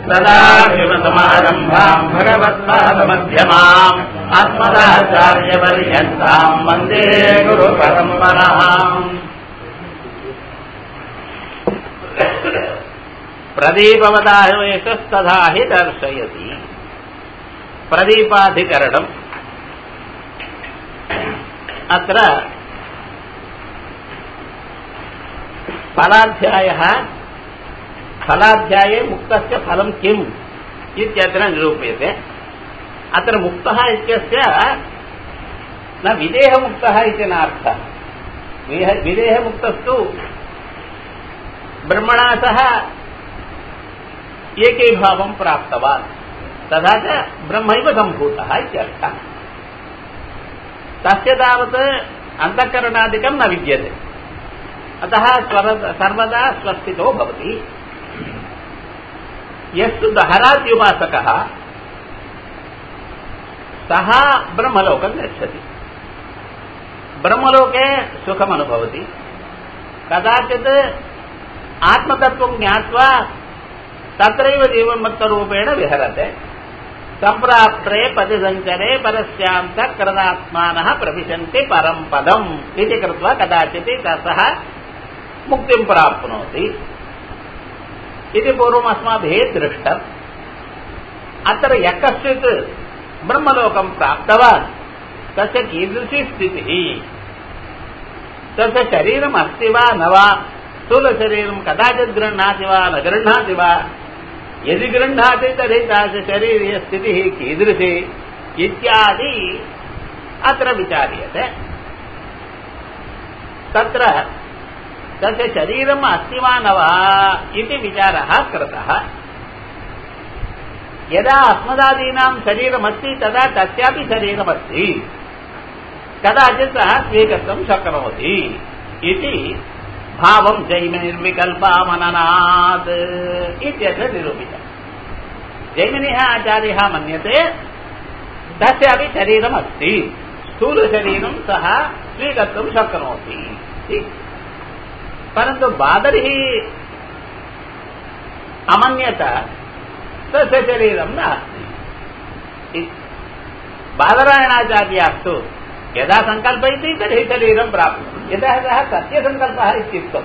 सदाशिवसमारम्भाम् भगवत्पादमध्यमाम् अस्मदाचार्यपर्यन्ताम् वन्दे गुरुपरम्पराम् प्रदीपवदावेशस्तथा हि दर्शयति प्रदीपाधिकरणम् अत्र फलाध्यायः फलाध्याये मुक्तस्य फलं किम् इत्यत्र निरूप्यते अत्र मुक्तः इत्यस्य न विदेहमुक्तः इति नार्थः विदेहमुक्तस्तु ब्रह्मणा सह एकीभावं प्राप्तवान् तथा च ब्रह्मैव सम्भूतः इत्यर्थः तस्य तावत् अन्तःकरणादिकं न विद्यते अतः सर्वदा स्वस्थितो भवति यस्तु दहराद्युपासकः सः ब्रह्मलोकं गच्छति ब्रह्मलोके सुखमनुभवति कदाचित् आत्मतत्त्वं ज्ञात्वा तत्रैव जीवन्मुक्तरूपेण विहरते सम्प्राप्ते पतिसञ्चरे परस्यान्तः प्रविशन्ति परं पदम् इति कृत्वा कदाचित् सः मुक्तिं प्राप्नोति इति पूर्वम् अस्माभिः दृष्टम् अत्र यः कश्चित् ब्रह्मलोकं प्राप्तवान् तस्य कीदृशी स्थितिः तस्य शरीरम् अस्ति वा न वा स्थूलशरीरं कदाचित् गृह्णाति वा न गृह्णाति वा यदि गृह्णाति तर्हि तस्य शरीरीयस्थितिः कीदृशी इत्यादि अत्र विचार्यते तत्र तस्य शरीरम् अस्ति वा न वा इति विचारः कृतः यदा अस्मदादीनां शरीरमस्ति तदा तस्यापि शरीरमस्ति कदाचित् सः स्वीकर्तुं शक्नोति इति भावं जैमिनिर्विकल्पामननात् इत्यत्र निरूपितम् जैमिनिः आचार्यः मन्यते तस्यापि शरीरमस्ति स्थूलशरीरं सः स्वीकर्तुं शक्नोति परन्तु बादरिः अमन्यत तस्य शरीरं नास्ति बादरायणाचार्यास्तु यदा सङ्कल्पयति तर्हि शरीरं प्राप्नोति यतः सः सत्यसङ्कल्पः इत्युक्तम्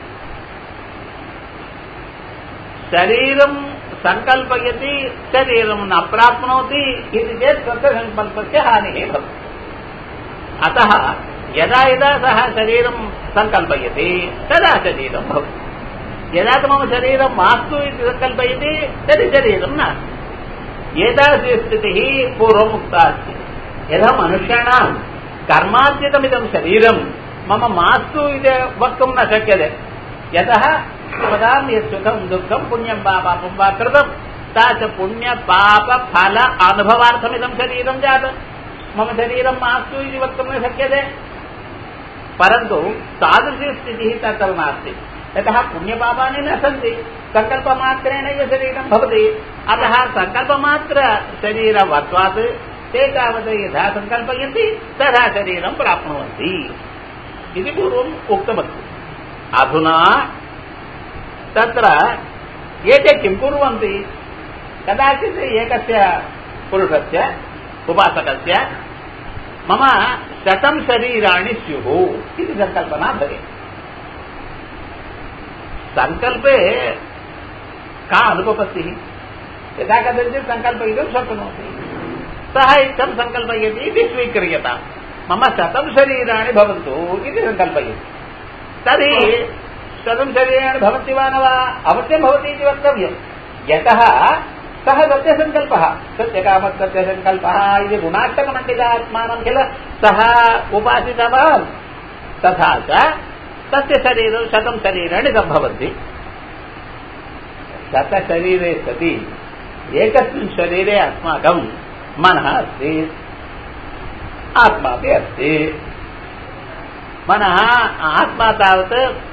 शरीरं सङ्कल्पयति शरीरं न प्राप्नोति इति चेत् सत्यसङ्कल्पस्य हानिः भवति अतः यदा यदा सः शरीरं सङ्कल्पयति तदा शरीरं भवति यदा मम शरीरं मास्तु इति सङ्कल्पयति तर्हि शरीरं नास्ति एतादृशी स्थितिः पूर्वम् उक्ता अस्ति यदा मनुष्याणां कर्मार्जितमिदं शरीरं मम मास्तु इति वक्तुं न शक्यते यतः वदामि यत् सुखं दुःखं पुण्यं वा पापं वा कृतं सा च पुण्यपापफल अनुभवार्थमिदं शरीरं जातं मम शरीरं मास्तु इति वक्तुं न शक्यते परन्तु तादृशी स्थितिः तत्र नास्ति यतः पुण्यपापानि न सन्ति सङ्कल्पमात्रेणैव शरीरं भवति अतः सङ्कल्पमात्र शरीरवत्वात् ते तावत् यथा सङ्कल्पयन्ति तथा शरीरं प्राप्नुवन्ति इति पूर्वम् उक्तमस्ति अधुना तत्र एते किं कुर्वन्ति कदाचित् एकस्य पुरुषस्य उपासकस्य मम शतं शरीराणि स्युः इति सङ्कल्पना भवेत् सङ्कल्पे का अनुपपत्तिः यदा कदाचित् सङ्कल्पयितुं शक्नोति सः इत्थं सङ्कल्पयति इति स्वीक्रियता मम शतं शरीराणि भवन्तु इति सङ्कल्पयति तर्हि शतं शरीराणि भवन्ति वा न वा अवश्यं भवति इति वक्तव्यं यतः सः सत्यसङ्कल्पः सत्यकामः सत्यसङ्कल्पः इति गुणाष्टकमण्डितात्मानं किल सः उपासितवान् तथा च तस्य शरीरं शतं शरीराणि सम्भवन्ति शतशरीरे सति एकस्मिन् शरीरे अस्माकं मनः अस्ति आत्मा अपि अस्ति मनः आत्मा तावत्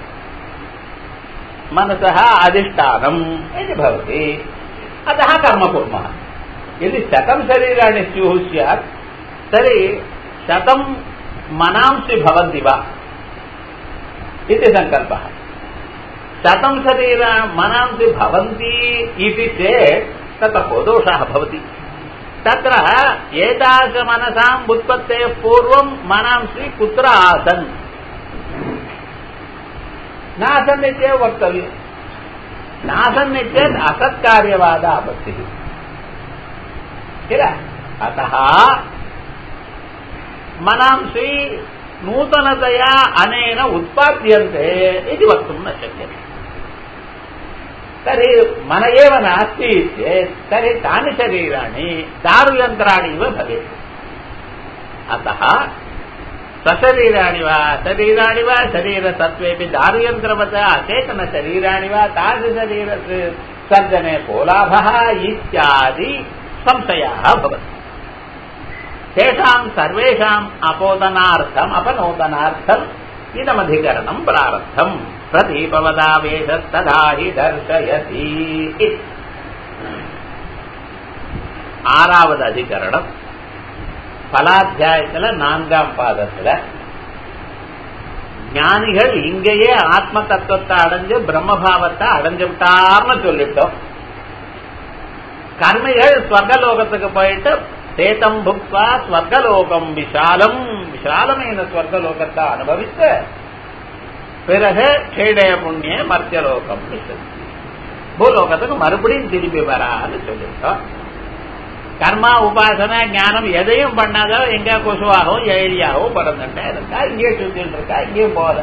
मनसः अधिष्ठानम् इति भवति अतः कर्म कुर्मः यदि शतं शरीराणि स्युः स्यात् तर्हि शतं मनांसि भवन्ति वा इति सङ्कल्पः शतं शरीरा मनांसि भवन्ति इति चेत् तत्र को दोषः भवति तत्र एतादृशमनसाम् उत्पत्तेः पूर्वं मनांसि कुत्र आसन् नासन् इत्येव वक्तव्यम् नासन् इत्येत् असत्कार्यवाद आपत्तिः किल अतः मनांसि नूतनतया अनेन उत्पाद्यन्ते इति वक्तुं न शक्यते तर्हि मन एव नास्ति चेत् तर्हि तानि शरीराणि दारुयन्त्राणि इव भवेत् अतः सशरीराणि वा शरीराणि वा शरीरतत्त्वेपि दारुयन्त्रवत् अचेतनशरीराणि वा तादृशशरीर सर्जने को लाभः इत्यादि संशयाः भवन्ति तेषाम् सर्वेषाम् अपोदनार्थम् अपनोदनार्थम् इदमधिकरणम् प्रारब्धम् प्रदीपवदावेशस्तदा हि दर्शयति ஆறாவது அதிகரணம் பலாத்தியாயத்துல நான்காம் பாதத்துல ஞானிகள் இங்கேயே ஆத்ம தத்துவத்தை அடைஞ்சு பிரம்மபாவத்தை அடைஞ்சு விட்டார்னு சொல்லிட்டோம் கர்மிகள் ஸ்வர்கலோகத்துக்கு போயிட்டு சேதம் புக்வா ஸ்வர்கலோகம் விஷாலம் விஷாலమైన ஸ்வர்கலோகத்தை அனுபவித்து பிறகு க்ஷேடய புண்ணிய மர்த்தியலோகம் பூலோகத்துக்கு மறுபடியும் திரும்பி வரான்னு சொல்லிட்டோம் கர்மா உபாசனை ஞானம் எதையும் பண்ணாதோ எங்க கொசுவாகவும் எழியாகவும் பிறந்துட்டே இருக்கா இங்கே சுத்திட்டு இருக்கா இங்கேயும் போல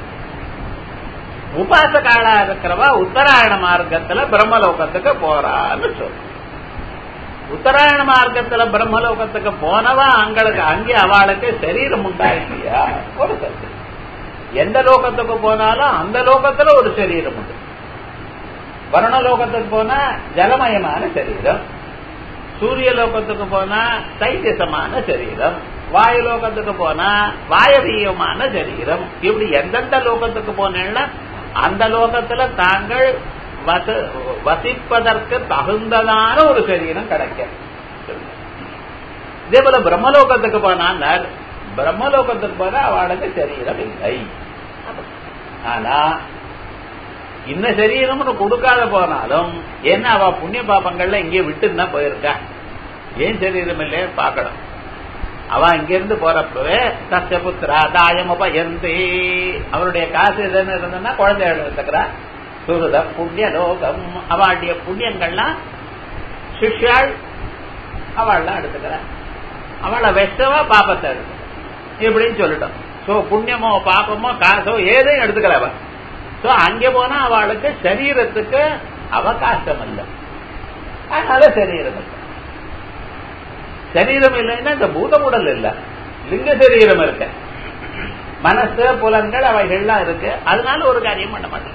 உபாசகாலா இருக்கிறவா உத்தராயண மார்க்கத்துல பிரம்மலோகத்துக்கு போறான்னு சொல்றோம் உத்தராயண மார்க்கத்துல பிரம்மலோகத்துக்கு போனவா அங்களுக்கு அங்கே அவளுக்கு சரீரம் உண்டாயில்லையா ஒரு கருத்து எந்த லோகத்துக்கு போனாலும் அந்த லோகத்துல ஒரு சரீரம் உண்டு வருண லோகத்துக்கு போனா ஜலமயமான சரீரம் சூரிய லோகத்துக்கு போனா தைஜசமான சரீரம் வாயு லோகத்துக்கு போனா வாயவீயமான சரீரம் இப்படி எந்தெந்த லோகத்துக்கு போனேன்னா அந்த லோகத்துல தாங்கள் வசிப்பதற்கு தகுந்ததான ஒரு சரீரம் கிடைக்கும் இதே போல பிரம்மலோகத்துக்கு போனா பிரம்மலோகத்துக்கு போனா அவளுக்கு சரீரம் இல்லை ஆனா இன்ன சரீரம்னு கொடுக்காத போனாலும் என்ன அவ புண்ணிய பாப்பங்கள்ல இங்கே விட்டுன்னா போயிருக்கா ஏன் சரீரம் இல்லையே பார்க்கணும் அவ இங்கிருந்து போறப்பவே சத்திய புத்திரா தாயம் பயந்தி அவருடைய காசு எதுன்னு இருந்ததுன்னா குழந்தை எடுத்துக்கிறா சுருத புண்ணிய லோகம் அவளுடைய புண்ணியங்கள்லாம் சிஷ்யாள் அவள்லாம் எடுத்துக்கிறா அவளை வெஸ்டவா பாப்பத்தை எடுத்து இப்படின்னு சொல்லிட்டோம் சோ புண்ணியமோ பாப்பமோ காசோ ஏதையும் எடுத்துக்கல அவ சோ அங்க போனா அவளுக்கு சரீரத்துக்கு அவகாசம் இல்லை அதனால சரீரம் இல்லை சரீரம் இல்லைன்னா இந்த பூதமுடல் இல்ல லிங்க சரீரம் இருக்கு மனசு புலன்கள் அவைகள்லாம் இருக்கு அதனால ஒரு காரியம் பண்ண மாட்டான்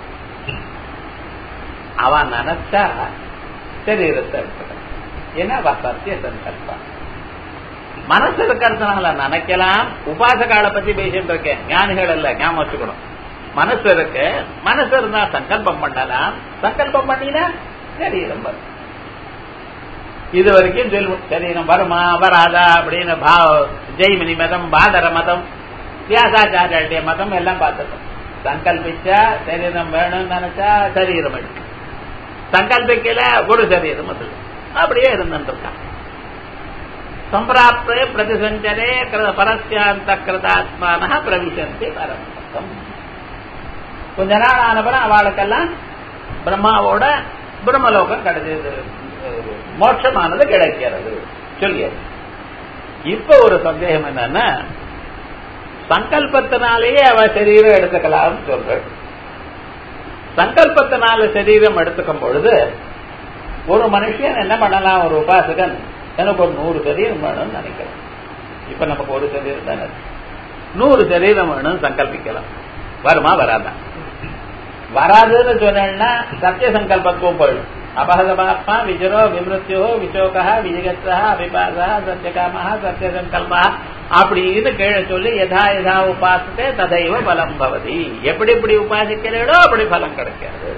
அவன் நினைச்சா சரீரத்தை எடுத்துக்கலாம் ஏன்னா அவ சத்திய சங்கல்பம் மனசு இருக்கிறதுனால நினைக்கலாம் உபாசகால பத்தி பேசிட்டு இருக்கேன் ஞானிகள் இல்ல ஞாபகம் வச்சுக்கணும் மனசு இருக்கு மனசு இருந்தா சங்கல்பம் பண்ணலாம் சங்கல்பம் பண்ணினா சரீரம் வரும் இது வரைக்கும் சொல்லுவோம் சரீரம் வருமா வராதா அப்படின்னு பாவ ஜெய்மினி மதம் பாதர மதம் வியாசாச்சாரிய மதம் எல்லாம் பார்த்துட்டோம் சங்கல்பிச்சா சரீரம் வேணும்னு நினைச்சா சரீரம் எடுக்கும் சங்கல்பிக்கல ஒரு சரீரம் அது அப்படியே இருந்துட்டு இருக்கான் சம்பிராப்தே பிரதிசஞ்சரே பரஸ்யாந்த கிருதாத்மான பிரவிசந்தி பரமபதம் கொஞ்ச நாள் ஆனப்பறம் அவளுக்கெல்லாம் பிரம்மாவோட பிரம்மலோகம் கிடைச்சது மோட்சமானது கிடைக்கிறது சொல்லியது இப்ப ஒரு சந்தேகம் என்னன்னா சங்கல்பத்தினாலேயே அவ சரீரம் எடுத்துக்கலாம் சொல்ற சங்கல்பத்தினால சரீரம் எடுத்துக்கும் பொழுது ஒரு மனுஷன் என்ன பண்ணலாம் ஒரு உபாசகன் எனக்கு ஒரு நூறு சரீரம் வேணும்னு நினைக்கிறேன் இப்ப நமக்கு ஒரு சரீரம் தானே நூறு சரீரம் வேணும்னு சங்கல்பிக்கலாம் வருமா வராதா வராதுன்னு சொன்னா சத்திய சங்கல்பத்துவம் போயிடும் அபகதமாத்மா விஜரோ விமிருத்தியோ விசோகா விஜகத்தா அபிபாசா சத்தியகாமா சத்திய சங்கல்பா அப்படின்னு கீழே சொல்லி யதா யதா உபாசத்தே ததைவ பலம் பவதி எப்படி எப்படி உபாசிக்கிறீடோ அப்படி பலம் கிடைக்கிறது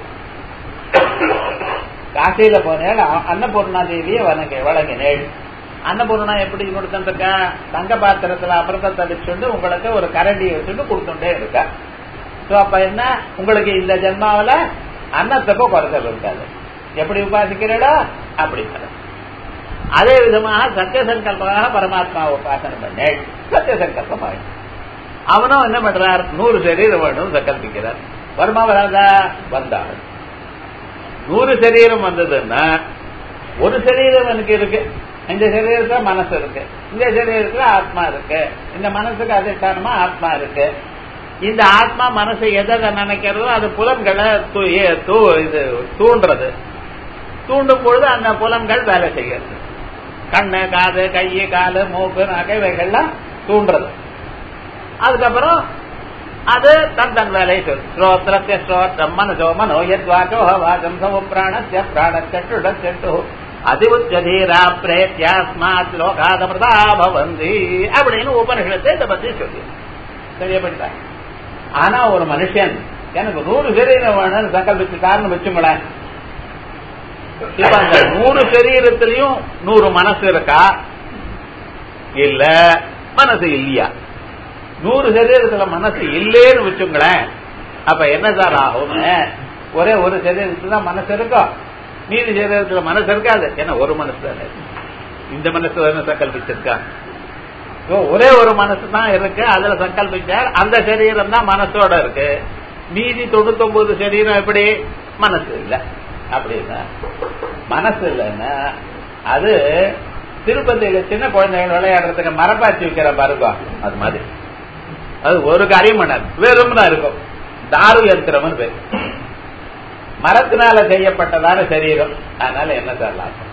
காசியில போனேன் அன்னபூர்ணா தேவியை வணங்க வழங்கினேள் அன்னபூர்ணா எப்படி கொடுத்துருக்கா தங்க பாத்திரத்துல அமிர்தத்தை வச்சுட்டு உங்களுக்கு ஒரு கரண்டியை வச்சுட்டு கொடுத்துட்டே இருக்கா சோ அப்ப என்ன உங்களுக்கு இந்த ஜென்மாவில அன்னத்துக்கும் குறைச்சல் இருக்காது எப்படி உபாசிக்கிறீடோ அப்படி வரும். அதே விதமாக சத்திய சங்கல்பமாக பரமாத்மாவை உபாசனை பண்ண சத்திய சங்கல்பம் ஆயிடும் அவனும் என்ன பண்றார் நூறு சரீரம் வேணும் சங்கல்பிக்கிறார் வருமா வராதா வந்தாள் நூறு சரீரம் வந்ததுன்னா ஒரு சரீரம் எனக்கு இருக்கு இந்த சரீரத்துல மனசு இருக்கு இந்த சரீரத்துல ஆத்மா இருக்கு இந்த மனசுக்கு அதிஷ்டானமா ஆத்மா இருக்கு இந்த ஆத்மா மனசை எதை நினைக்கிறதோ அது புலன்களை தூ- ஏ- தூ- இது தூண்டுறது தூண்டும் பொழுது அந்த புலன்கள் வேலை செய்கிறது கண்ணு காது கை காலு மூக்கு நகை இவைகள்லாம் தூண்டுறது அதுக்கப்புறம் அது தன் தன் வேலையை சொல்லும் ஸ்ரோத்திரத்திய ஸ்ரோத்திரம் மனசோ மனோ யத்வாச்சோ வாகம் சம பிராணஸ்ய பிராணச்சட்டுட செட்டு அதிவுச்சதீரா பிரேத்தியாஸ்மாத் லோகாதமிரதா பவந்தி அப்படின்னு உபனிஷத்தை இதை பத்தி சொல்லி தெரியப்படுத்தாங்க ஆனா ஒரு மனுஷன் எனக்கு நூறு சரீரம் வேணும்னு சங்கல்பிச்சுட்டாருன்னு வச்சுங்களேன் இப்ப அந்த நூறு சரீரத்திலையும் நூறு மனசு இருக்கா இல்ல மனசு இல்லையா நூறு சரீரத்துல மனசு இல்லேன்னு வச்சுங்களேன் அப்ப என்ன சார் ஆகும் ஒரே ஒரு சரீரத்துல தான் மனசு இருக்கும் மீதி சரீரத்துல மனசு இருக்காது ஏன்னா ஒரு மனசு தானே இந்த மனசு தானே சங்கல்பிச்சிருக்கா So, ஒரே ஒரு மனசு தான் இருக்கு அதுல சங்கல்பிச்சார் அந்த சரீரம் தான் மனசோட இருக்கு மீதி தொண்ணூத்தொன்பது சரீரம் எப்படி மனசு இல்ல அப்படின்னா மனசு இல்லைன்னா அது திருப்பதியில சின்ன குழந்தைகள் விளையாடுறதுக்கு மரப்பாச்சி வைக்கிற பாருங்க அது மாதிரி அது ஒரு காரியம் பண்ணாது வெறும் தான் இருக்கும் தாரு யந்திரம்னு பேர் மரத்தினால செய்யப்பட்டதான சரீரம் அதனால என்ன சார் லாபம்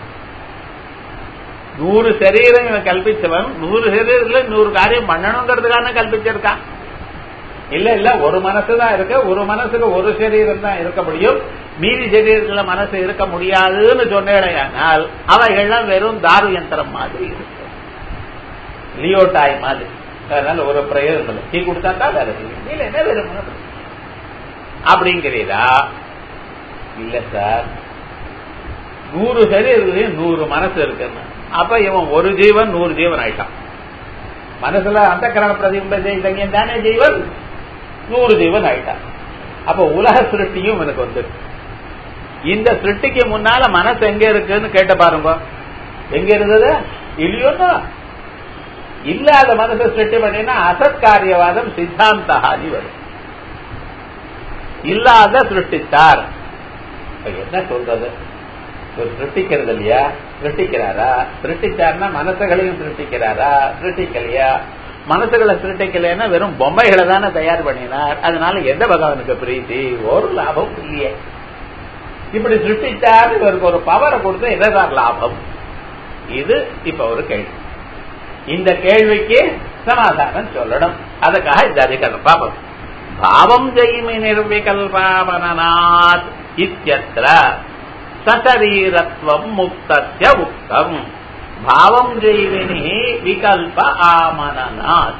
நூறு சரீரம் இவன் கல்பிச்சவன் நூறு சரீரத்துல நூறு காரியம் பண்ணணுங்கிறதுக்கான கல்பிச்சிருக்கான் இல்ல இல்ல ஒரு மனசு தான் இருக்கு ஒரு மனசுக்கு ஒரு சரீரம் தான் இருக்க முடியும் மீதி சரீரத்துல மனசு இருக்க முடியாதுன்னு சொன்னேடையானால் அவைகள்லாம் வெறும் தாரு யந்திரம் மாதிரி இருக்கு லியோட்டாய் மாதிரி அதனால ஒரு பிரயோஜனம் இல்லை டீ கொடுத்தா தான் வேற செய்யும் இல்ல என்ன வெறும் அப்படிங்கிறீரா இல்ல சார் நூறு சரீரத்துலயும் நூறு மனசு இருக்குன்னு அப்ப இவன் ஒரு ஜீவன் நூறு ஜீவன் ஆயிட்டான் மனசுல அந்த கரண பிரதிபிம்ப செய்தங்க தானே ஜீவன் நூறு ஜீவன் ஆயிட்டான் அப்ப உலக சிருஷ்டியும் எனக்கு வந்து இந்த சிருஷ்டிக்கு முன்னால மனசு எங்க இருக்குன்னு கேட்ட பாருங்க எங்க இருந்தது இல்லையோன்னா இல்லாத மனசை சிருஷ்டி பண்ணினா அசத்காரியவாதம் சித்தாந்தாதி வரும் இல்லாத சிருஷ்டித்தார் இப்ப என்ன சொல்றது ஒரு சிருஷ்டிக்கிறது இல்லையா சிருஷ்டிக்கிறாரா சிருஷ்டிச்சார்னா மனசுகளையும் சிருஷ்டிக்கிறாரா சிருஷ்டிக்கலையா மனசுகளை சிருஷ்டிக்கலைன்னா வெறும் பொம்மைகளை தானே தயார் பண்ணினார் அதனால எந்த பகவானுக்கு பிரீத்தி ஒரு லாபம் இல்லையே இப்படி சிருஷ்டிச்சார் இவருக்கு ஒரு பவரை கொடுத்து என்னதான் லாபம் இது இப்ப ஒரு கேள்வி இந்த கேள்விக்கு சமாதானம் சொல்லணும் அதுக்காக இந்த அதிகாரம் பாபம் பாவம் ஜெயிமி நிர்விகல்பாவனாத் இத்தியத்திர சசரீரத்வம் முக்தஸ்ய உக்தம் பாவம் ஜெய்வினி விகல்ப ஆமனனாத்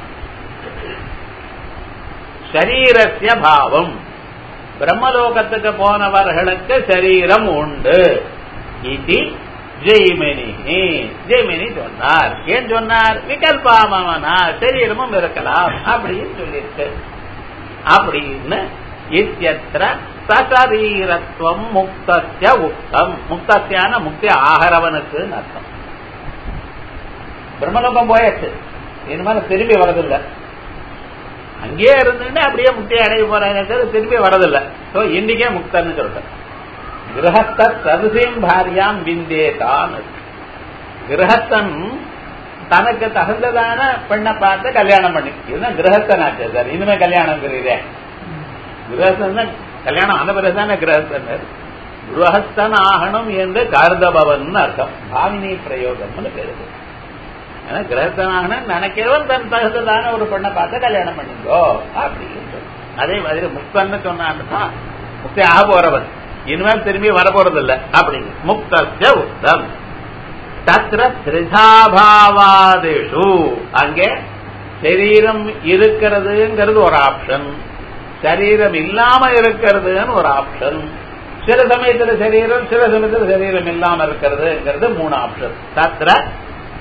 சரீரஸ்ய பாவம் பிரம்மலோகத்துக்கு போனவர்களுக்கு சரீரம் உண்டு இது ஜெய்மினி ஜெய்மினி சொன்னார் ஏன் சொன்னார் விகல்பாமனா சரீரமும் இருக்கலாம் அப்படின்னு சொல்லியிருக்கு அப்படின்னு இத்தியத்திர சசரீரத்துவம் முக்தஸ்ய உக்தம் முக்தஸ்யான முக்தி ஆகரவனுக்கு அர்த்தம் பிரம்மலோகம் போயாச்சு இனிமேல் திரும்பி வரதில்லை அங்கேயே இருந்துட்டு அப்படியே முக்தி அடைய போறாங்க திரும்பி வரதில்லை சோ இன்னைக்கே முக்தன்னு சொல்றேன் கிரகஸ்த சதுசீம் பாரியாம் விந்தேதான் கிரகஸ்தன் தனக்கு தகுந்ததான பெண்ணை பார்த்து கல்யாணம் பண்ணி இதுதான் கிரகஸ்தன் ஆச்சு சார் இனிமே கல்யாணம் கிரகஸ்தன் கல்யாணம் ஆன பிறகுதானே கிரகஸ்தன் கிரகஸ்தன் ஆகணும் என்று கார்தபவன் அர்த்தம் பாவினி பிரயோகம்னு பேரு ஏன்னா கிரகஸ்தன் ஆகணும் நினைக்கிறவன் தன் தகுந்ததான ஒரு பெண்ணை பார்த்து கல்யாணம் பண்ணிங்கோ அப்படின்னு அதே மாதிரி முக்தன்னு சொன்னான்னு முக்தி ஆக போறவன் இனிமேல் திரும்பி வரப்போறது இல்ல அப்படின்னு முக்தஸ்ய உக்தம் தத்ர திரிதாபாவாதிஷு அங்கே சரீரம் இருக்கிறதுங்கிறது ஒரு ஆப்ஷன் சரீரம் இல்லாம இருக்கிறதுன்னு ஒரு ஆப்ஷன் சில சமயத்துல சரீரம் சில சமயத்துல சரீரம் இல்லாம இருக்கிறதுங்கிறது மூணு ஆப்ஷன் தத்ர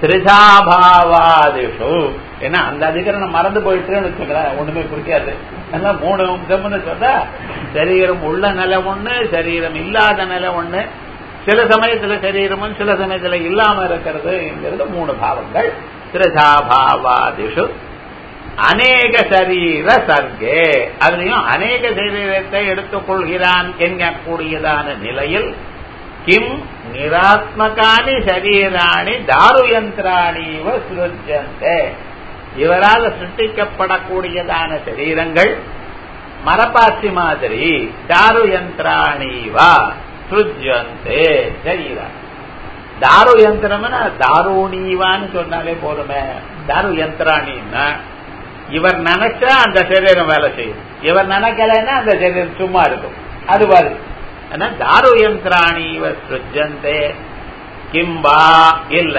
திரிசாபாவாதிஷு ஏன்னா அந்த அதிகரணம் மறந்து போயிட்டுன்னு வச்சுக்கிறேன் ஒண்ணுமே குறிக்காது அதனால மூணு அம்சம்னு சொன்னா சரீரம் உள்ள நிலை ஒண்ணு சரீரம் இல்லாத நிலை ஒண்ணு சில சமயத்துல சரீரமும் சில சமயத்துல இல்லாம இருக்கிறதுங்கிறது மூணு பாவங்கள் திரிசாபாவாதிஷு அநேக சரீர சர்க்கே அதுலயும் அநேக சரீரத்தை எடுத்துக்கொள்கிறான் என்கக்கூடியதான நிலையில் கிம் நிராத்மகானி சரீராணி தாருயந்திராணிவ சிருஜந்தே இவரால் சிருஷ்டிக்கப்படக்கூடியதான சரீரங்கள் மரப்பாச்சி மாதிரி தாரு யந்திராணிவா சுஜந்தே சரீரம் தாரு யந்திரம்னா தாருணீவான்னு சொன்னாலே போதுமே தாரு யந்திராணின்னா இவர் நினைச்சா அந்த சரீரம் வேலை செய்யும் இவர் நினைக்கலைன்னா அந்த சரீரம் சும்மா இருக்கும் அது மாதிரி ஆனா தாரு யந்திராணிவ சுஜந்தே கிம்பா இல்ல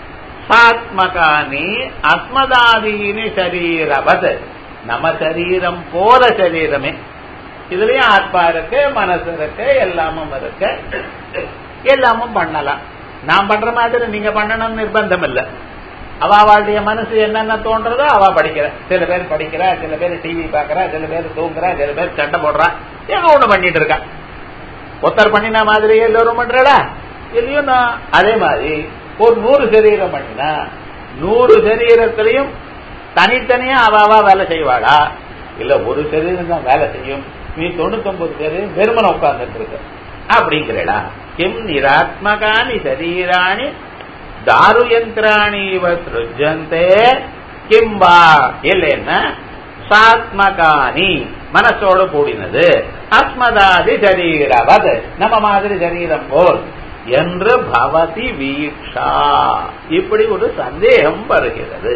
சாத்மகானி அஸ்மதாதீனி சரீரவத் நம்ம சரீரம் போல சரீரமே இதுலயும் ஆத்மா இருக்கு மனசு இருக்கு எல்லாமும் இருக்கு எல்லாமும் பண்ணலாம் நான் பண்ற மாதிரி நீங்க பண்ணணும்னு நிர்பந்தம் இல்ல அவாளுடைய மனசு என்னென்ன தோன்றதோ அவ படிக்கிற சில பேர் படிக்கிறா சில பேர் டிவி பாக்குறா சில பேர் தூங்குறா சில பேர் சண்டை போடுறா ஏதோ ஒண்ணு பண்ணிட்டு இருக்கா ஒருத்தர் பண்ணின மாதிரி எல்லோரும் பண்றடா இல்லையும் நான் அதே மாதிரி ஒரு நூறு சரீரம் பண்ணினா நூறு சரீரத்திலையும் தனித்தனியா அவாவா வேலை செய்வாளா இல்ல ஒரு சரீரம் தான் வேலை செய்யும் நீ தொண்ணூத்தி ஒன்பது சரீரம் வெறுமனை உட்கார்ந்துட்டு இருக்க அப்படிங்கிறடா கிம் நிராத்மகானி சரீராணி தாரு யந்திராணி சிருஜந்தே கிம்பா இல்லைன்னா சாத்மகானி மனசோடு கூடினது அஸ்மதாதி சரீரவத் நம்ம மாதிரி சரீரம் போல் என்று பவதி வீக்ஷா இப்படி ஒரு சந்தேகம் வருகிறது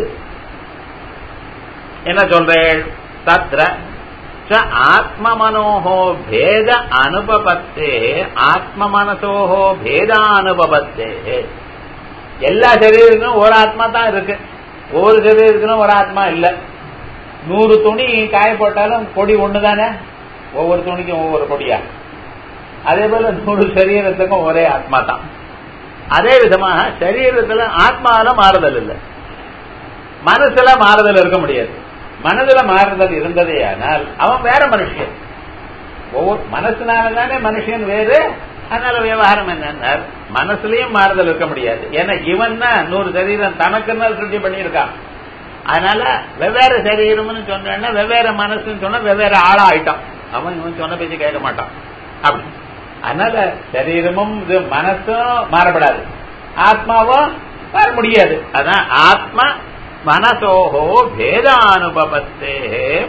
என்ன சொல்றேன் தத்ர ஆத்ம மனோஹோ பேத அனுபவத்தே ஆத்ம மனசோஹோ பேதானுபவத்தே எல்லா சரீரத்திலும் ஒரு ஆத்மா தான் இருக்கு ஒவ்வொரு சரீரத்திலும் ஒரு ஆத்மா இல்ல நூறு துணி காய போட்டாலும் கொடி ஒண்ணுதானே ஒவ்வொரு துணிக்கும் ஒவ்வொரு கொடியா அதே போல நூறு சரீரத்துக்கும் ஒரே ஆத்மா தான் அதே விதமாக சரீரத்துல ஆத்மாவில மாறுதல் இல்லை மனசுல மாறுதல் இருக்க முடியாது மனதுல மாறுதல் இருந்ததே ஆனால் அவன் வேற மனுஷன் ஒவ்வொரு மனசுனால தானே மனுஷன் வேறு அதனால விவகாரம் என்னன்னா மனசுலயும் மாறுதல் இருக்க முடியாது ஏன்னா இவன் தான் நூறு சரீரம் தனக்குன்னு சிருஷ்டி பண்ணியிருக்கான் அதனால வெவ்வேறு சரீரம்னு சொன்னா வெவ்வேறு மனசுன்னு சொன்னா வெவ்வேறு ஆளா ஆயிட்டான் அவன் இவன் சொன்ன பேச்சு கேட்க மாட்டான் அப்படி அதனால சரீரமும் இது மனசும் மாறப்படாது ஆத்மாவும் மாற முடியாது அதான் ஆத்மா மனசோஹோ பேதானுபவத்தே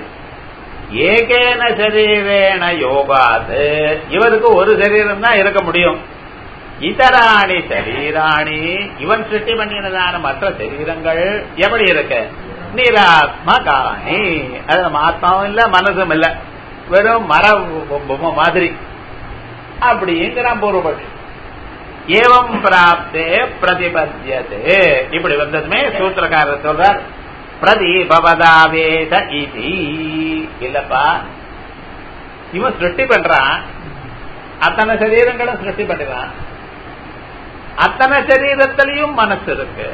ஏகேன சரீரேன யோகாத் இவருக்கு ஒரு சரீரம் தான் இருக்க முடியும் இதராணி சரீராணி இவன் சிருஷ்டி பண்ணினதான மற்ற சரீரங்கள் எப்படி இருக்கு நிராத்மகாணி அது நம்ம ஆத்மாவும் இல்ல மனசும் இல்ல வெறும் மர பொம்மை மாதிரி அப்படிங்கிறான் பூர்வபட்சி ஏவம் பிராப்தே பிரதிபத்தியதே இப்படி வந்ததுமே சூத்திரக்காரர் சொல்றார் பிரதீபவதாவேத இதி இல்லப்பா இவன் சிருஷ்டி பண்றான் அத்தனை சரீரங்களும் சிருஷ்டி பண்ணுறான் அத்தனை சரீரத்திலையும் மனசு இருக்கு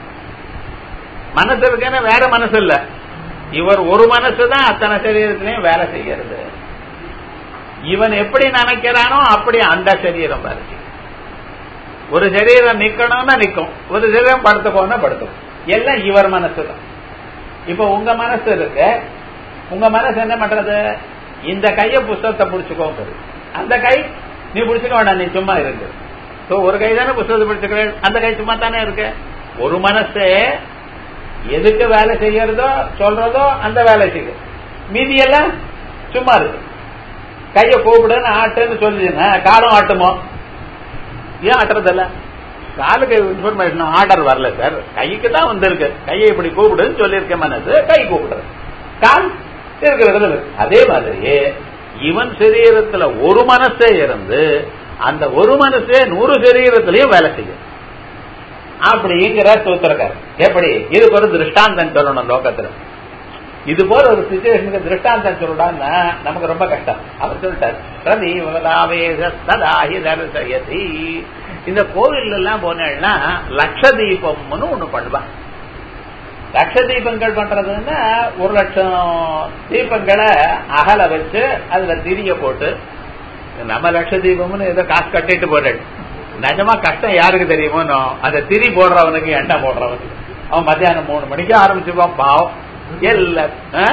மனசு இருக்குன்னா வேற மனசு இல்ல இவர் ஒரு மனசு தான் அத்தனை சரீரத்திலையும் வேலை செய்யறது இவன் எப்படி நினைக்கிறானோ அப்படி அந்த சரீரம் வருது ஒரு சரீரம் நிக்கணும்னா நிக்கும் ஒரு சரீரம் படுத்துக்கோன்னா படுத்துக்கும் எல்லாம் இவர் மனசு தான் இப்ப உங்க மனசு இருக்கு உங்க மனசு என்ன பண்றது இந்த கைய புஸ்தகத்தை பிடிச்சுக்கோங்க அந்த கை நீ பிடிச்சுக்க வேண்டாம் நீ சும்மா இருக்கு சோ ஒரு கை தானே புஸ்தகத்தை பிடிச்சுக்கிறேன் அந்த கை சும்மா தானே இருக்கு ஒரு மனசு எதுக்கு வேலை செய்யறதோ சொல்றதோ அந்த வேலை செய்யும் மீதி எல்லாம் சும்மா இருக்கு கைய கூப்பிடுன்னு ஆட்டுன்னு சொல்லிடுங்க காலம் ஆட்டுமோ ஏன் ஆட்டுறதில்ல காலுக்கு இன்ஃபர்மேஷன் ஆர்டர் வரல சார் கைக்கு தான் வந்திருக்கு கையை இப்படி கூப்பிடுன்னு சொல்லியிருக்கேன் மனசு கை கூப்பிடுறது கால் இருக்கிறதுல அதே மாதிரி இவன் சரீரத்துல ஒரு மனசே இருந்து அந்த ஒரு மனசே நூறு சரீரத்திலையும் வேலை செய்யும் அப்படிங்கிற சூத்திரக்கார் எப்படி இதுக்கு ஒரு திருஷ்டாந்தம் சொல்லணும் லோகத்துல இது போல ஒரு சுச்சுவேஷனுக்கு திருஷ்டாந்தம் சொல்றான்னா நமக்கு ரொம்ப கஷ்டம் அவர் சொல்லிட்டார் பிரதீவதாவேதாஹி தரிசயதி இந்த கோவில் எல்லாம் போனேன்னா லட்ச தீபம்னு ஒண்ணு பண்ணுவா லட்ச தீபங்கள் பண்றதுன்னா ஒரு லட்சம் தீபங்களை அகல வச்சு அதுல திரிய போட்டு நம்ம லட்ச தீபம்னு ஏதோ காசு கட்டிட்டு போறேன் நிஜமா கஷ்டம் யாருக்கு தெரியுமோ அந்த திரி போடுறவனுக்கு எண்ணெய் போடுறவனுக்கு அவன் மத்தியானம் மூணு மணிக்கு ஆரம்பிச்சுப்பான் பாவம் எல்லா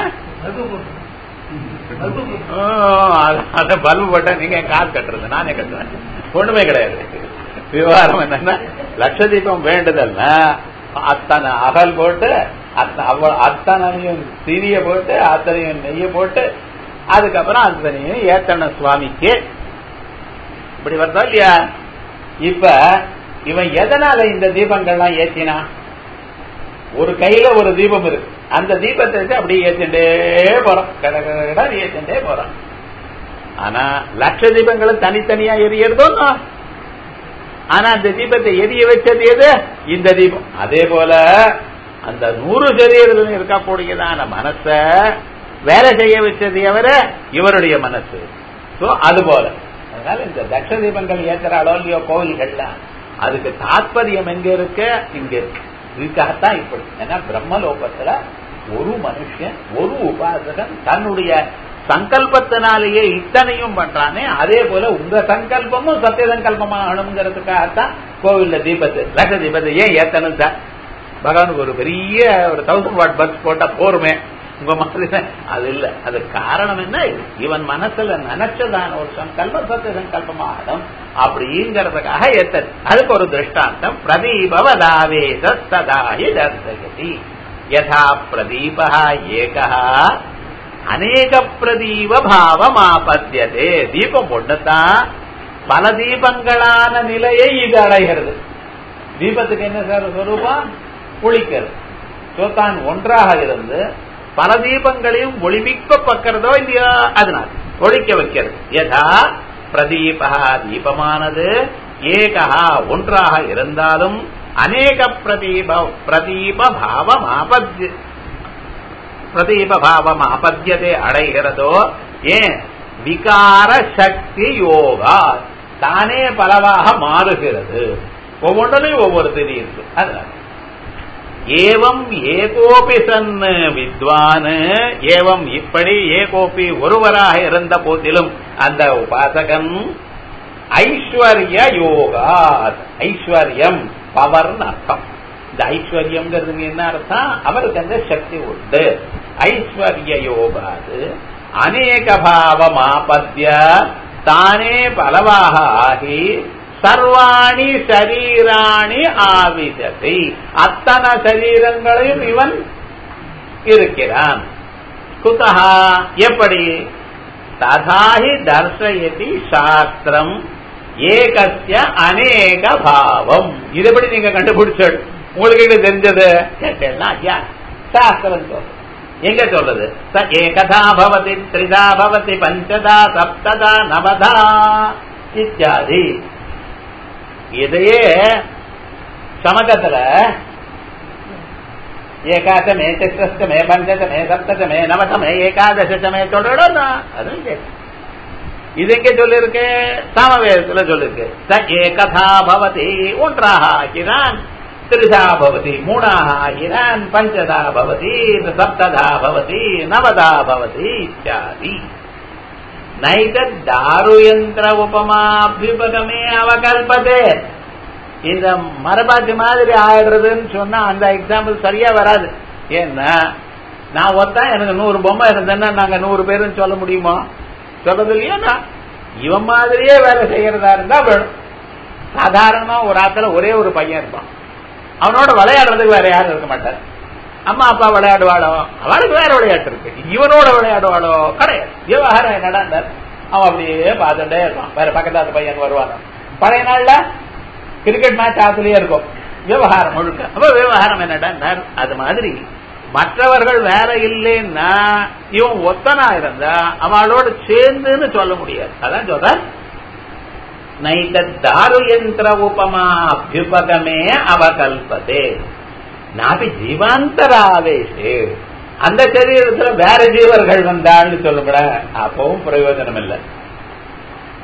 அத பல்பு போட்டா நீங்க காசு கட்டுறது நானே கட்டுறேன் ஒண்ணுமே கிடையாது விவகாரம் என்னன்னா லட்சதீபம் வேண்டுதல்னா அத்தனை அகல் போட்டு அத்தனையும் திரிய போட்டு அத்தனையும் நெய்ய போட்டு அதுக்கப்புறம் அத்தனையும் ஏத்தன சுவாமிக்கு இப்படி வருதா இல்லையா இப்ப இவன் எதனால இந்த தீபங்கள்லாம் ஏற்றினா ஒரு கையில ஒரு தீபம் இருக்கு அந்த தீபத்தை வச்சு அப்படியே ஏத்திண்டே போறோம் கடை ஏத்திண்டே போறோம் ஆனா லட்ச தீபங்களும் தனித்தனியா எரியறதும் ஆனா அந்த தீபத்தை எரிய வச்சது எது இந்த தீபம் அதே போல அந்த நூறு சரீரத்தில் இருக்கக்கூடியதான மனச வேலை செய்ய வச்சது எவர இவருடைய மனசு சோ அது போல அதனால இந்த தட்ச தீபங்கள் ஏத்துறாளோ இல்லையோ கோவில்கள்ல அதுக்கு தாத்பரியம் எங்க இருக்கு இங்க இருக்கு இதுக்காகத்தான் இப்படி ஏன்னா பிரம்மலோகத்துல ஒரு மனுஷன் ஒரு உபாசகன் தன்னுடைய சங்கல்பத்தினாலேயே இத்தனையும் பண்றானே அதே போல உங்க சங்கல்பமும் சத்திய சங்கல்பமாகணுங்கிறதுக்காகத்தான் கோவில்ல தீபத்து லட்ச தீபத்தை ஏன் ஏத்தணும் சார் பகவானுக்கு ஒரு பெரிய ஒரு தௌசண்ட் வாட் பஸ் போட்டா போருமே உங்க மனசுல அது இல்ல அது காரணம் என்ன இவன் மனசுல நினைச்சதான ஒரு சங்கல்பம் சத்திய சங்கல்பமாகணும் அப்படிங்கிறதுக்காக ஏத்தது அதுக்கு ஒரு திருஷ்டாந்தம் பிரதீபவதாவேதஸ்ததாஹி தர்சயதி யதா பிரதீப ஏகா அநேக பிரதீப பாவம் ஆபத்தியதே தீபம் ஒண்ணுதான் பல தீபங்களான நிலையை இது அடைகிறது தீபத்துக்கு என்ன சார் சொரூபம் ஒழிக்கிறது தான் ஒன்றாக இருந்து பல தீபங்களையும் ஒளிமிக்க பக்கிறதோ இல்லையோ அதனால் ஒழிக்க வைக்கிறது யதா பிரதீபா தீபமானது ஏகா ஒன்றாக இருந்தாலும் அநேக பிரதீப பிரதீப பாவம் ஆபத்திய பிரதீப பாவம் ஆபத்தியதை அடைகிறதோ ஏன் விகார சக்தி யோகா தானே பலவாக மாறுகிறது ஒவ்வொன்றிலையும் ஒவ்வொரு திரி இருக்கு அதனால ஏவம் ஏகோபி சன் வித்வான் ஏவம் இப்படி ஏகோபி ஒருவராக இருந்த போதிலும் அந்த உபாசகன் ஐஸ்வர்ய யோகா ஐஸ்வர்யம் பவர்னு அர்த்தம் இந்த ஐஸ்வர்யம்ங்கிறது என்ன அர்த்தம் அவருக்கு அந்த சக்தி உண்டு ஐஸ்வர்ய யோகாது அநேக பாவம் ஆபத்திய தானே பலவாக ஆகி சர்வாணி சரீராணி ஆவிதத்தை அத்தனை சரீரங்களையும் இவன் இருக்கிறான் குதா எப்படி ததாஹி தர்சயதி சாஸ்திரம் ஏகஸ்ய அநேக பாவம் இது எப்படி நீங்க கண்டுபிடிச்சது உங்களுக்கு இது தெரிஞ்சது கேட்டேன்னா ஐயா சாஸ்திரம் சொல்றது எங்க சொல்றது ச ஏகதா பவதி த்ரிதா பவதி பஞ்சதா சப்ததா நவதா இத்தியாதி இதையே சமகத்துல ஏகாசமே சித்திரஸ்தமே பஞ்சதமே சப்தமே நவதமே ஏகாதசமே சொல்றோம் அதுவும் கேட்டு இது எங்க சொல்லிருக்கு சாமவேதத்துல சொல்லிருக்கு ச ஏகதா பவதி ஒன்றாக ஆகிறான் திரிதா பவதி மூணாக ஆகிறான் பஞ்சதா பவதி சப்ததா பவதி நவதா பவதி இத்தியாதி நைத தாருயந்திர உபமாபியுபகமே அவகல்பதே இந்த மரபாத்தி மாதிரி ஆயிடுறதுன்னு சொன்னா அந்த எக்ஸாம்பிள் சரியா வராது ஏன்னா நான் ஒருத்தன் எனக்கு நூறு பொம்மை இருந்தேன்னா நாங்க நூறு பேருன்னு சொல்ல முடியுமா சொல்றது இல்லையா இவன் மாதிரியே வேலை செய்யறதா இருந்தா வேணும் சாதாரணமா ஒரு ஆத்துல ஒரே ஒரு பையன் இருப்பான் அவனோட விளையாடுறதுக்கு வேற யாரும் இருக்க மாட்டார் அம்மா அப்பா விளையாடுவாளோ அவளுக்கு வேற விளையாட்டு இருக்கு இவனோட விளையாடுவாளோ கிடையாது விவகாரம் என்னடா அவன் அப்படியே பார்த்துட்டே இருப்பான் வேற பக்கத்தாத்து பையன் வருவாங்க பழைய நாள்ல கிரிக்கெட் மேட்ச் ஆத்துலயே இருக்கும் விவகாரம் முழுக்க அப்ப விவகாரம் என்னடா அது மாதிரி மற்றவர்கள் வேலை இல்லைன்னா இவன் ஒத்தனா இருந்தா அவளோட சேர்ந்துன்னு சொல்ல முடியாது அதான் சொல்ற நைத தாருயந்திர உபமா அபியுபகமே அவகல்பதே நாபி ஜீவாந்தராவேசே அந்த சரீரத்துல வேற ஜீவர்கள் வந்தாள்னு சொல்லப்பட அப்பவும் பிரயோஜனம் இல்லை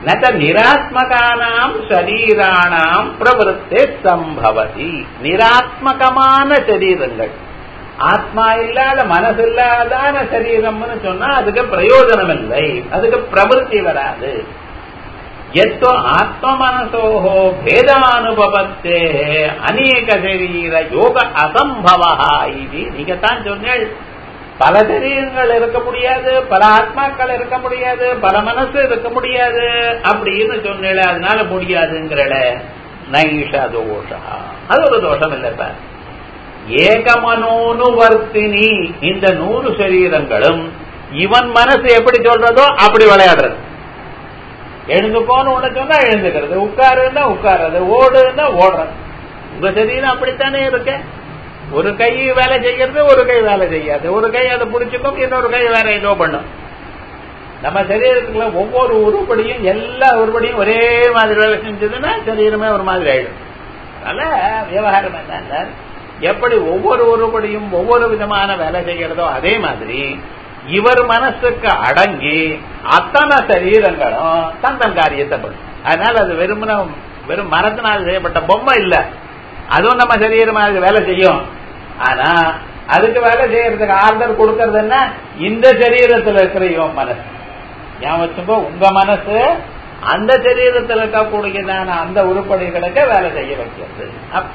ந நிராத்மகானாம் சரீராணாம் பிரவருத்தே சம்பவதி நிராத்மகமான சரீரங்கள் ஆத்மா இல்லாத மனசு இல்லாதான சரீரம்னு சொன்னா அதுக்கு பிரயோஜனம் இல்லை அதுக்கு பிரவருத்தி வராது எத்தோ ஆத்ம மனசோஹோ பேதானுபவத்தே அநேக சரீர யோக அசம்பவா இது நீங்க தான் சொன்னீள் பல சரீரங்கள் இருக்க முடியாது பல ஆத்மாக்கள் இருக்க முடியாது பல மனசு இருக்க முடியாது அப்படின்னு சொன்னேன் அதனால முடியாதுங்கிறட நைஷ தோஷா அது ஒரு தோஷம் இல்லை சார் ஏகமனோனுவர்த்தினி இந்த நூறு சரீரங்களும் இவன் மனசு எப்படி சொல்றதோ அப்படி விளையாடுறது எழுந்துக்கோன்னு ஒண்ணு சொன்னா எழுந்துக்கிறது உட்காருன்னா உட்கார்றது ஓடுன்னா ஓடுறது உங்க சரீரம் அப்படித்தானே இருக்கு ஒரு கை வேலை செய்யறது ஒரு கை வேலை செய்யாது ஒரு கை அதை பிடிச்சுக்கும் இன்னொரு கை வேற ஏதோ பண்ணும் நம்ம சரீரத்துக்குள்ள ஒவ்வொரு உருப்படியும் எல்லா உருப்படியும் ஒரே மாதிரி வேலை செஞ்சதுன்னா சரீரமே ஒரு மாதிரி ஆயிடும் அதனால விவகாரம் என்ன எப்படி ஒவ்வொரு உருப்படியும் ஒவ்வொரு விதமான வேலை செய்யறதோ அதே மாதிரி இவர் மனசுக்கு அடங்கி அத்தனை சரீரங்களும் தன் தன் காரியத்தை பண்ணும் அதனால அது வெறுமன வெறும் மரத்தினால் செய்யப்பட்ட பொம்மை இல்ல அதுவும் நம்ம சரீரம் அதுக்கு வேலை செய்யும் ஆனா அதுக்கு வேலை செய்யறதுக்கு ஆர்டர் கொடுக்கறது என்ன இந்த சரீரத்தில் இருக்கிற இவன் மனசு ஞாபகம் வச்சுக்கோ உங்க மனசு அந்த சரீரத்தில் இருக்கக்கூடியதான அந்த உருப்படிகளுக்கு வேலை செய்ய வைக்கிறது